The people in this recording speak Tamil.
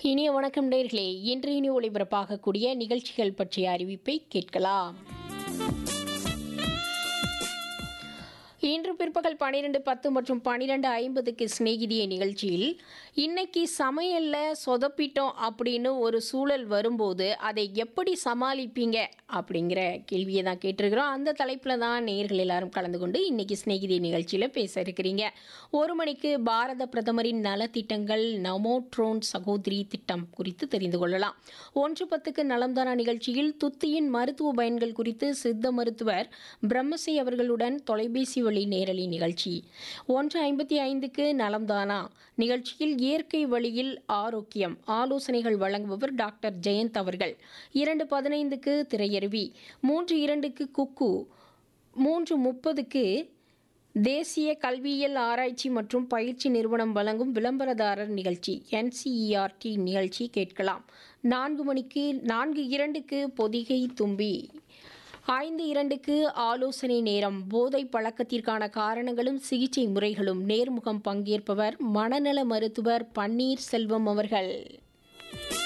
இனிய வணக்கம் நேர்களே இன்று இனி ஒளிபரப்பாகக்கூடிய நிகழ்ச்சிகள் பற்றிய அறிவிப்பை கேட்கலாம் இன்று பிற்பகல் பன்னிரெண்டு பத்து மற்றும் பன்னிரெண்டு ஐம்பதுக்கு சிநேகிதிய நிகழ்ச்சியில் இன்னைக்கு சமையல்ல சொதப்பிட்டோம் அப்படின்னு ஒரு சூழல் வரும்போது அதை எப்படி சமாளிப்பீங்க அப்படிங்கிற கேள்வியை தான் கேட்டிருக்கிறோம் அந்த தலைப்பில் தான் நேர்கள் எல்லாரும் கலந்து கொண்டு இன்னைக்கு சிநேகிதிய நிகழ்ச்சியில் பேச இருக்கிறீங்க ஒரு மணிக்கு பாரத பிரதமரின் நலத்திட்டங்கள் நமோ ட்ரோன் சகோதரி திட்டம் குறித்து தெரிந்து கொள்ளலாம் ஒன்று பத்துக்கு நலம்தானா நிகழ்ச்சியில் துத்தியின் மருத்துவ பயன்கள் குறித்து சித்த மருத்துவர் பிரம்மசி அவர்களுடன் தொலைபேசி வழி நேரலை நிகழ்ச்சி ஒன்று ஐம்பத்தி ஐந்துக்கு நலம்தானா நிகழ்ச்சியில் இயற்கை வழியில் ஆரோக்கியம் ஆலோசனைகள் வழங்குபவர் டாக்டர் ஜெயந்த் அவர்கள் இரண்டு பதினைந்துக்கு திரையருவி மூன்று இரண்டுக்கு குக்கு மூன்று முப்பதுக்கு தேசிய கல்வியியல் ஆராய்ச்சி மற்றும் பயிற்சி நிறுவனம் வழங்கும் விளம்பரதாரர் நிகழ்ச்சி என்சிஇஆர்டி நிகழ்ச்சி கேட்கலாம் நான்கு மணிக்கு நான்கு இரண்டுக்கு பொதிகை தும்பி ஐந்து இரண்டுக்கு ஆலோசனை நேரம் போதை பழக்கத்திற்கான காரணங்களும் சிகிச்சை முறைகளும் நேர்முகம் பங்கேற்பவர் மனநல மருத்துவர் பன்னீர் செல்வம் அவர்கள்